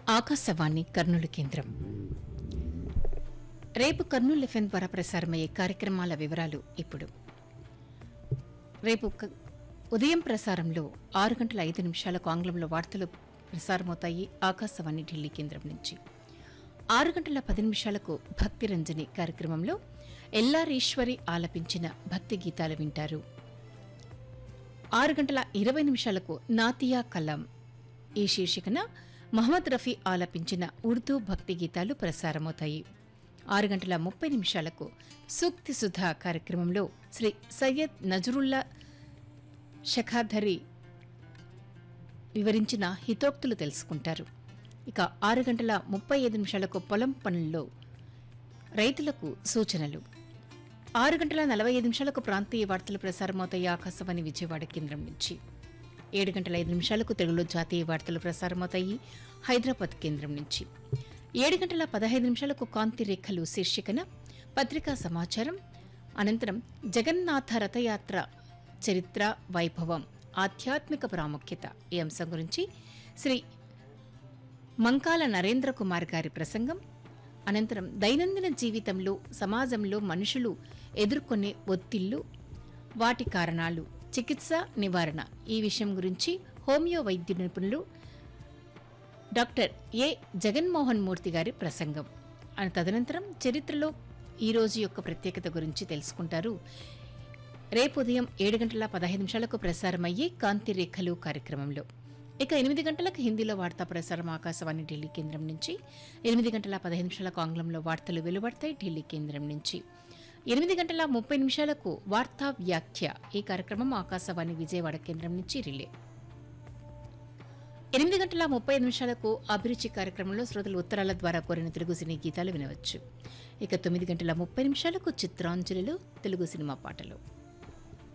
ఆకాశవాణి కర్నూలు కేంద్రం రేపు కర్నూలు ఎఫ్ఎం ద్వారా ప్రసారమయ్యే కార్యక్రమాల వివరాలు ఇప్పుడు రేపు క- ఉదయం ప్రసారంలో ఆరు గంటల ఐదు నిమిషాలకు ఆంగ్లంలో వార్తలు ప్రసారమవుతాయి ఆకాశవాణి ఢిల్లీ కేంద్రం నుంచి ఆరు గంటల పది నిమిషాలకు భక్తి రంజని కార్యక్రమంలో ఎల్లారీశ్వరి ఆలపించిన భక్తి గీతాలు వింటారు ఆరు గంటల ఇరవై నిమిషాలకు నాతియా కలాం ఈ శీర్షికన మహమ్మద్ రఫీ ఆలపించిన ఉర్దూ భక్తి గీతాలు ప్రసారమవుతాయి ఆరు గంటల ముప్పై నిమిషాలకు సూక్తి సుధా కార్యక్రమంలో శ్రీ సయ్యద్ నజరుల్లా షఖాధరి వివరించిన హితోక్తులు తెలుసుకుంటారు ఇక ఆరు గంటల ముప్పై ఐదు నిమిషాలకు పొలం పనుల్లో రైతులకు సూచనలు ఆరు గంటల నలభై ఐదు నిమిషాలకు ప్రాంతీయ వార్తలు ప్రసారమవుతాయి ఆకాశవాణి విజయవాడ కేంద్రం నుంచి ఏడు గంటల ఐదు నిమిషాలకు తెలుగులో జాతీయ వార్తలు ప్రసారమవుతాయి హైదరాబాద్ కేంద్రం నుంచి ఏడు గంటల పదహైదు నిమిషాలకు కాంతి రేఖలు శీర్షికన పత్రికా సమాచారం అనంతరం జగన్నాథ రథయాత్ర చరిత్ర వైభవం ఆధ్యాత్మిక ప్రాముఖ్యత ఈ అంశం గురించి శ్రీ మంకాల నరేంద్ర కుమార్ గారి ప్రసంగం అనంతరం దైనందిన జీవితంలో సమాజంలో మనుషులు ఎదుర్కొనే ఒత్తిళ్లు వాటి కారణాలు చికిత్స నివారణ ఈ విషయం గురించి హోమియో వైద్య నిపుణులు డాక్టర్ ఏ జగన్మోహన్ మూర్తి గారి ప్రసంగం అని తదనంతరం చరిత్రలో ఈ రోజు యొక్క ప్రత్యేకత గురించి తెలుసుకుంటారు రేపు ఉదయం ఏడు గంటల పదహైదు నిమిషాలకు ప్రసారమయ్యే కాంతి రేఖలు కార్యక్రమంలో ఇక ఎనిమిది గంటలకు హిందీలో వార్తా ప్రసారం ఆకాశవాణి ఢిల్లీ కేంద్రం నుంచి ఎనిమిది గంటల పదహైదు నిమిషాలకు ఆంగ్లంలో వార్తలు వెలువడతాయి ఢిల్లీ కేంద్రం నుంచి ఎనిమిది గంటల ముప్పై నిమిషాలకు వార్తా వ్యాఖ్య ఈ కార్యక్రమం ఆకాశవాణి విజయవాడ కేంద్రం నుంచి రిలే ఎనిమిది గంటల ముప్పై నిమిషాలకు అభిరుచి కార్యక్రమంలో శ్రోతలు ఉత్తరాల ద్వారా కోరిన తెలుగు సినీ గీతాలు వినవచ్చు ఇక తొమ్మిది గంటల ముప్పై నిమిషాలకు చిత్రాంజలిలో తెలుగు సినిమా పాటలు